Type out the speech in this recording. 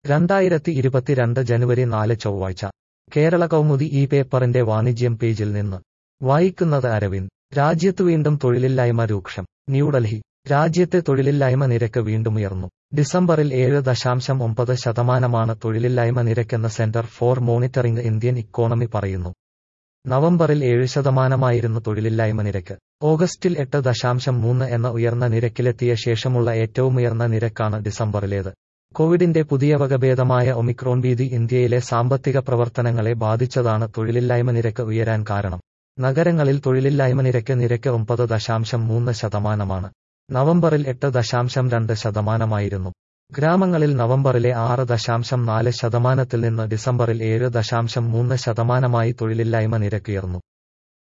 രണ്ടായിരത്തി ഇരുപത്തിരണ്ട് ജനുവരി നാല് ചൊവ്വാഴ്ച കേരള കൗമുദി ഈ പേപ്പറിന്റെ വാണിജ്യം പേജിൽ നിന്ന് വായിക്കുന്നത് അരവിന്ദ് രാജ്യത്ത് വീണ്ടും തൊഴിലില്ലായ്മ രൂക്ഷം ന്യൂഡൽഹി രാജ്യത്തെ തൊഴിലില്ലായ്മ നിരക്ക് വീണ്ടും ഉയർന്നു ഡിസംബറിൽ ഏഴ് ദശാംശം ഒമ്പത് ശതമാനമാണ് തൊഴിലില്ലായ്മ നിരക്കെന്ന് centre for monitoring Indian economy പറയുന്നു നവംബറിൽ ഏഴ് ശതമാനമായിരുന്നു തൊഴിലില്ലായ്മ നിരക്ക് ഓഗസ്റ്റിൽ എട്ട് ദശാംശം മൂന്ന് എന്ന ഉയർന്ന നിരക്കിലെത്തിയ ശേഷമുള്ള ഏറ്റവും ഉയർന്ന നിരക്കാണ് ഡിസംബറിലേത് കോവിഡിന്റെ പുതിയ വകഭേദമായ ഒമിക്രോൺ ഭീതി ഇന്ത്യയിലെ സാമ്പത്തിക പ്രവർത്തനങ്ങളെ ബാധിച്ചതാണ് തൊഴിലില്ലായ്മ നിരക്ക് ഉയരാൻ കാരണം നഗരങ്ങളിൽ തൊഴിലില്ലായ്മ നിരക്ക് നിരക്ക് ഒമ്പത് ദശാംശം മൂന്ന് ശതമാനമാണ് നവംബറിൽ എട്ട് ദശാംശം രണ്ട് ശതമാനമായിരുന്നു ഗ്രാമങ്ങളിൽ നവംബറിലെ ആറ് ദശാംശം നാല് ശതമാനത്തിൽ നിന്ന് ഡിസംബറിൽ ഏഴ് ദശാംശം മൂന്ന് ശതമാനമായി തൊഴിലില്ലായ്മ നിരക്കുയർന്നു